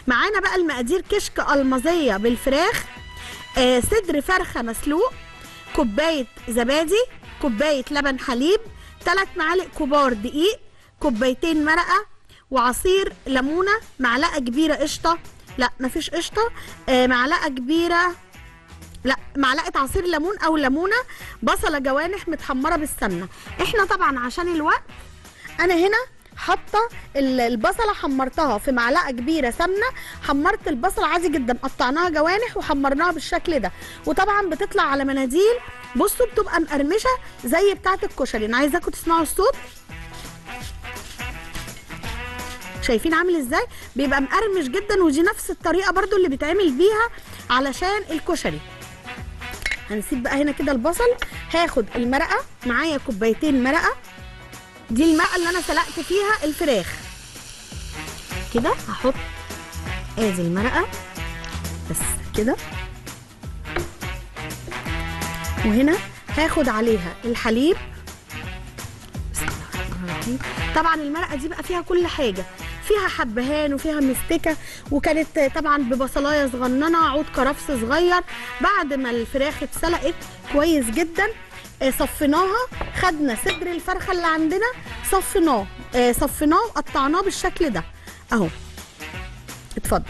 معانا بقى المقادير كشك المظيه بالفراخ آه صدر فرخه مسلوق كوبايه زبادي كوبايه لبن حليب ثلاث معالق كبار دقيق كوبايتين مرقه وعصير ليمونه معلقه كبيره قشطه لا مفيش قشطه آه معلقه كبيره لا معلقه عصير ليمون او ليمونه بصله جوانح متحمره بالسمنه احنا طبعا عشان الوقت انا هنا حاطه ال- البصله حمرتها في معلقه كبيره سمنه حمرت البصله عادي جدا قطعناها جوانح وحمرناها بالشكل ده وطبعا بتطلع على مناديل بصوا بتبقى مقرمشه زي بتاعه الكشري انا عايزاكم تسمعوا الصوت شايفين عامل ازاي بيبقى مقرمش جدا ودي نفس الطريقه برضو اللي بيتعمل بيها علشان الكشري هنسيب بقى هنا كده البصل هاخد المرقه معايا كوبايتين مرقه دي الماء اللي انا سلقت فيها الفراخ كده هحط ادي المرقه بس كده وهنا هاخد عليها الحليب بسم الله الرحمن الرحيم طبعا المرقه دي بقى فيها كل حاجه فيها حبهان وفيها مستكه وكانت طبعا ببصلايه صغننه عود كرفس صغير بعد ما الفراخ اتسلقت كويس جدا آه، صفيناها خدنا صدر الفرخه اللي عندنا صفيناه آه، صفيناه وقطعناه بالشكل ده اهو اتفضل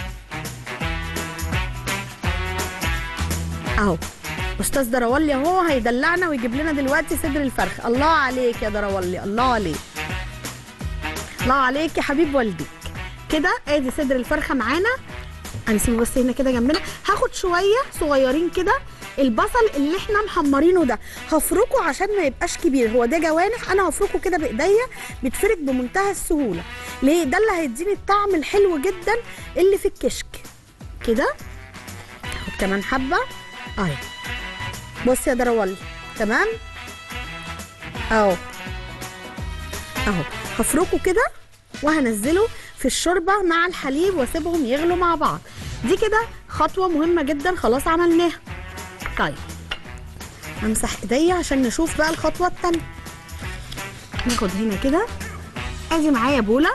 اهو استاذ دراولي اهو هيدلعنا ويجيب لنا دلوقتي صدر الفرخ الله عليك يا دراولي الله عليك الله عليك يا حبيب والديك كده ادي صدر الفرخه معانا هنسيبه بس هنا كده جنبنا هاخد شويه صغيرين كده البصل اللي احنا محمرينه ده هفركه عشان ما يبقاش كبير هو ده جوانح انا هفركه كده بايديا بيتفرك بمنتهى السهوله ليه ده اللي هيديني الطعم الحلو جدا اللي في الكشك كده هاخد كمان حبه اهي بص يا دراولي تمام اهو اهو هفركه كده وهنزله في الشوربه مع الحليب واسيبهم يغلوا مع بعض دي كده خطوه مهمه جدا خلاص عملناها طيب امسح ايديا عشان نشوف بقى الخطوه التانيه ناخد هنا كده ادي معايا بوله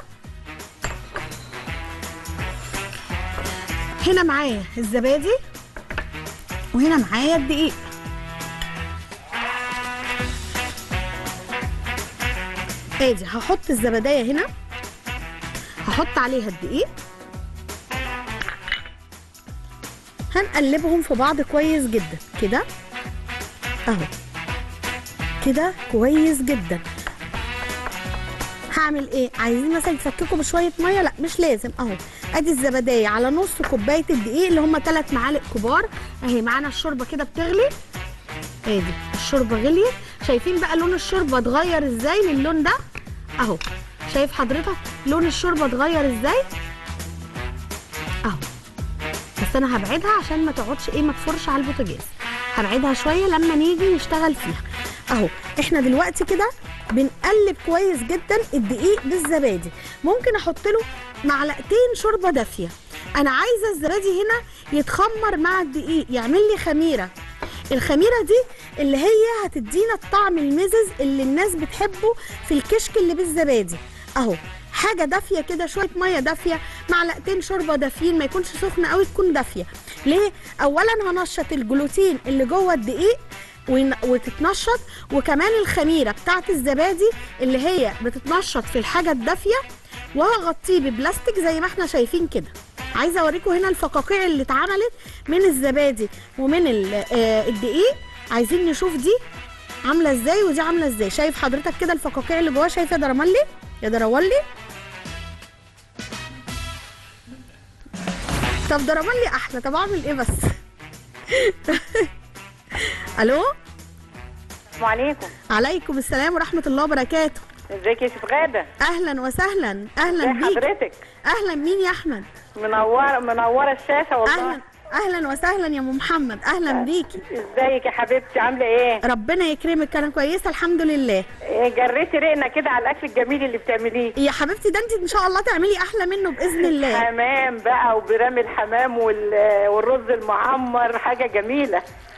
هنا معايا الزبادي وهنا معايا الدقيق ادي هحط الزبدايه هنا هحط عليها الدقيق هنقلبهم في بعض كويس جدا كده اهو كده كويس جدا هعمل ايه عايزين مثلا تفككوا بشويه ميه لا مش لازم اهو ادي الزبدايه على نص كوبايه الدقيق اللي هم 3 معالق كبار اهي معانا الشوربه كده بتغلي ادي الشوربه غليت شايفين بقى لون الشوربه اتغير ازاي للون ده اهو شايف حضرتك لون الشوربه اتغير ازاي اهو بس انا هبعدها عشان ما تقعدش ايه ما تفرش على البوتاجاز هبعدها شويه لما نيجي نشتغل فيها اهو احنا دلوقتي كده بنقلب كويس جدا الدقيق بالزبادي ممكن احط له معلقتين شوربه دافيه انا عايزه الزبادي هنا يتخمر مع الدقيق يعمل لي خميره الخميره دي اللي هي هتدينا الطعم المزز اللي الناس بتحبه في الكشك اللي بالزبادي اهو حاجه دافيه كده شويه ميه دافيه معلقتين شوربه دافيين ما يكونش سخنه قوي تكون دافيه ليه اولا هنشط الجلوتين اللي جوه الدقيق ون- وتتنشط وكمان الخميره بتاعت الزبادي اللي هي بتتنشط في الحاجه الدافيه وهغطيه ببلاستيك زي ما احنا شايفين كده عايزه اوريكم هنا الفقاقيع اللي اتعملت من الزبادي ومن ال- آه، الدقيق عايزين نشوف دي عامله ازاي ودي عامله ازاي شايف حضرتك كده الفقاقيع اللي جواها شايف يا درملي يا دراولي طب درملي احلى طب اعمل ايه بس الو السلام عليكم عليكم السلام ورحمه الله وبركاته ازيك يا شيف غاده اهلا وسهلا اهلا ازي بيك حضرتك اهلا مين يا احمد منوره منوره الشاشه والله اهلا اهلا وسهلا يا ام محمد اهلا بيكي ازيك يا حبيبتي عامله ايه ربنا يكرمك انا كويسه الحمد لله إيه، جريتي رقنا كده على الاكل الجميل اللي بتعمليه يا حبيبتي ده انت ان شاء الله تعملي احلى منه باذن الله حمام بقى وبرام الحمام وال- والرز المعمر حاجه جميله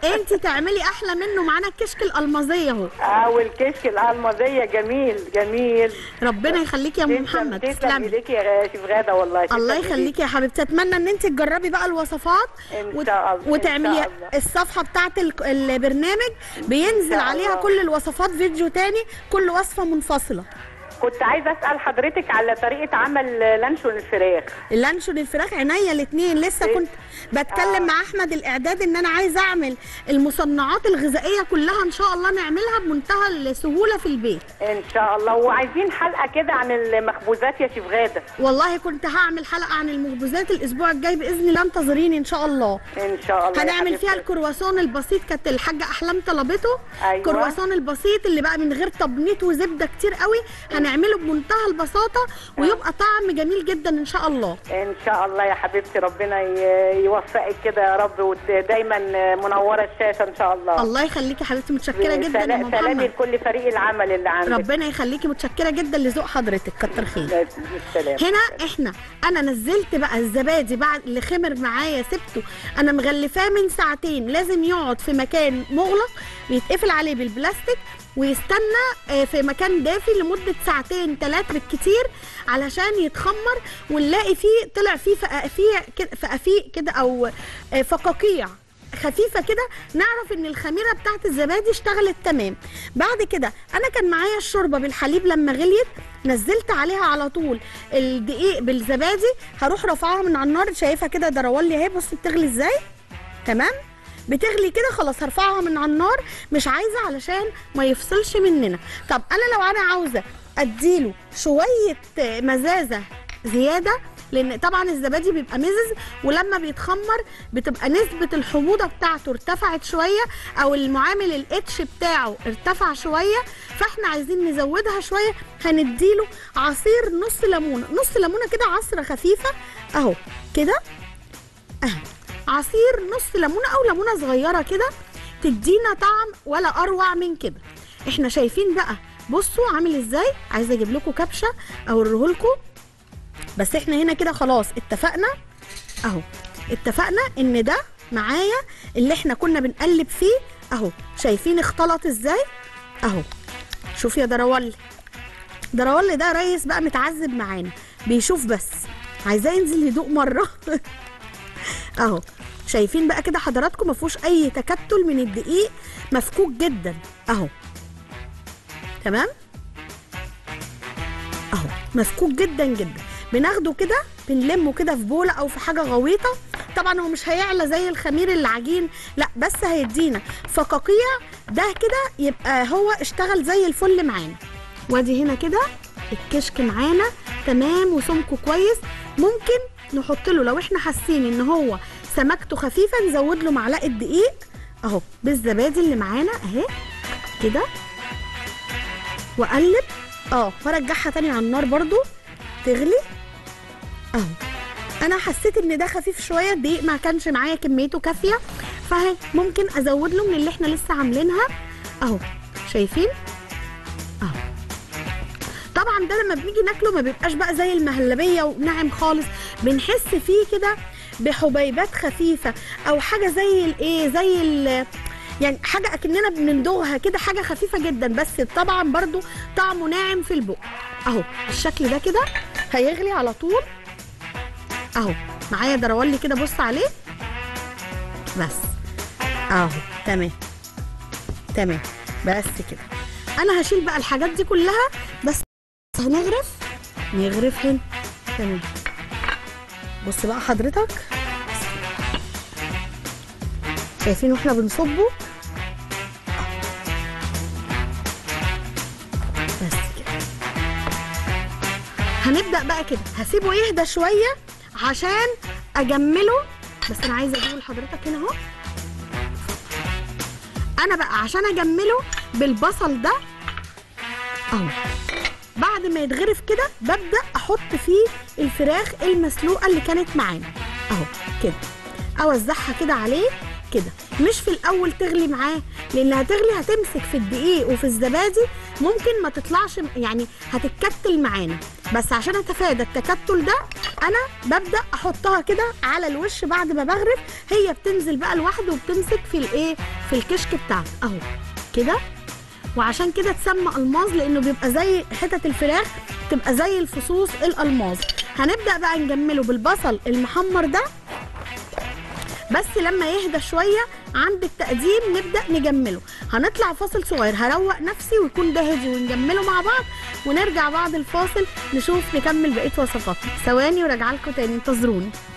انت تعملي احلى منه معانا الكشك الالمازيه اهو اه والكشك الالمازيه جميل جميل ربنا يخليكي يا ام تسلم محمد تسلم تسلمي ايديكي يا شيف غاده والله تسلم الله إيديكي. يخليكي يا حبيبتي اتمنى ان انت تجربي بقى الوصفات إن وت- شاء الله، إن وتعملي شاء الله. الصفحه بتاعت ال- البرنامج بينزل شاء عليها الله. كل الوصفات فيديو تاني كل وصفه منفصله كنت عايزه اسال حضرتك على طريقه عمل لانشون الفراخ اللانشون الفراخ عينيا الاثنين لسه إيه؟ كنت بتكلم آه. مع احمد الاعداد ان انا عايزه اعمل المصنعات الغذائيه كلها ان شاء الله نعملها بمنتهى السهوله في البيت ان شاء الله وعايزين حلقه كده عن المخبوزات يا شيف غاده والله كنت هعمل حلقه عن المخبوزات الاسبوع الجاي باذن الله انتظريني ان شاء الله ان شاء الله يا هنعمل حبيبتي. فيها الكرواسون البسيط كانت الحاجه احلام طلبته أيوة. الكرواسون البسيط اللي بقى من غير تبنيط وزبده كتير قوي هنعمله بمنتهى البساطه ويبقى طعم جميل جدا ان شاء الله ان شاء الله يا حبيبتي ربنا ي- يوفقك كده يا رب ودايما منوره الشاشه ان شاء الله الله يخليكي يا حبيبتي متشكره جدا يا سلا- ام سلامي محمد لكل فريق العمل اللي عندك ربنا يخليكي متشكره جدا لذوق حضرتك كتر خير السلام هنا احنا انا نزلت بقى الزبادي بعد اللي خمر معايا سبته انا مغلفاه من ساعتين لازم يقعد في مكان مغلق بيتقفل عليه بالبلاستيك ويستنى آه، في مكان دافي لمدة ساعتين ثلاث بالكتير علشان يتخمر ونلاقي فيه طلع فيه فقافيع كده فقافيق كده او آه، فقاقيع خفيفه كده نعرف ان الخميره بتاعت الزبادي اشتغلت تمام بعد كده انا كان معايا الشوربه بالحليب لما غليت نزلت عليها على طول الدقيق بالزبادي هروح رافعاها من على النار شايفها كده درولي اهي بص بتغلي ازاي تمام بتغلي كده خلاص هرفعها من على النار مش عايزه علشان ما يفصلش مننا طب انا لو انا عاوزه اديله شويه مزازه زياده لان طبعا الزبادي بيبقى مزز ولما بيتخمر بتبقى نسبه الحموضه بتاعته ارتفعت شويه او المعامل الاتش بتاعه ارتفع شويه فاحنا عايزين نزودها شويه هنديله عصير نص ليمونه نص ليمونه كده عصره خفيفه اهو كده اهو عصير نص ليمونه او ليمونه صغيره كده تدينا طعم ولا اروع من كده احنا شايفين بقى بصوا عامل ازاي عايزه اجيب لكم كبشه اوريه لكم بس احنا هنا كده خلاص اتفقنا اهو اتفقنا ان ده معايا اللي احنا كنا بنقلب فيه اهو شايفين اختلط ازاي اهو شوف يا دراولي دراولي ده ريس بقى متعذب معانا بيشوف بس عايزاه ينزل يدوق مره اهو شايفين بقى كده حضراتكم ما فيهوش اي تكتل من الدقيق مفكوك جدا اهو تمام اهو مفكوك جدا جدا بناخده كده بنلمه كده في بوله او في حاجه غويطه طبعا هو مش هيعلى زي الخمير العجين لا بس هيدينا فقاقيع ده كده يبقى هو اشتغل زي الفل معانا وادي هنا كده الكشك معانا تمام وسمكه كويس ممكن نحط له لو احنا حاسين ان هو سمكته خفيفه نزود له معلقه دقيق اهو بالزبادي اللي معانا اهي كده واقلب اه وارجعها تاني على النار برضو تغلي اهو انا حسيت ان ده خفيف شويه الدقيق ما كانش معايا كميته كافيه فهي ممكن ازود له من اللي احنا لسه عاملينها اهو شايفين اهو طبعا ده لما بنيجي ناكله ما بيبقاش بقى زي المهلبيه وناعم خالص بنحس فيه كده بحبيبات خفيفه او حاجه زي الايه زي ال يعني حاجه اكننا بندوغها كده حاجه خفيفه جدا بس طبعا برضو طعمه ناعم في البق اهو الشكل ده كده هيغلي على طول اهو معايا درولي كده بص عليه بس اهو تمام تمام بس كده انا هشيل بقى الحاجات دي كلها بس هنغرف نغرف هنا تمام بص بقى حضرتك شايفين واحنا بنصبه بس كده هنبدأ بقى كده هسيبه يهدى شوية عشان أجمله بس أنا عايزة أجيبه لحضرتك هنا أهو أنا بقى عشان أجمله بالبصل ده أهو بعد ما يتغرف كده ببدأ أحط فيه الفراخ المسلوقة اللي كانت معانا أهو كده أوزعها كده عليه كده مش في الاول تغلي معاه لان هتغلي هتمسك في الدقيق وفي الزبادي ممكن ما تطلعش يعني هتتكتل معانا بس عشان اتفادى التكتل ده انا ببدا احطها كده على الوش بعد ما بغرف هي بتنزل بقى لوحده وبتمسك في الايه في الكشك بتاعك اهو كده وعشان كده اتسمى الماظ لانه بيبقى زي حتت الفراخ تبقى زي الفصوص الالماظ هنبدا بقى نجمله بالبصل المحمر ده بس لما يهدى شويه عند التقديم نبدا نجمله هنطلع فاصل صغير هروق نفسي ويكون جاهز ونجمله مع بعض ونرجع بعد الفاصل نشوف نكمل بقيه وصفاتنا ثواني وراجعه لكم تاني انتظروني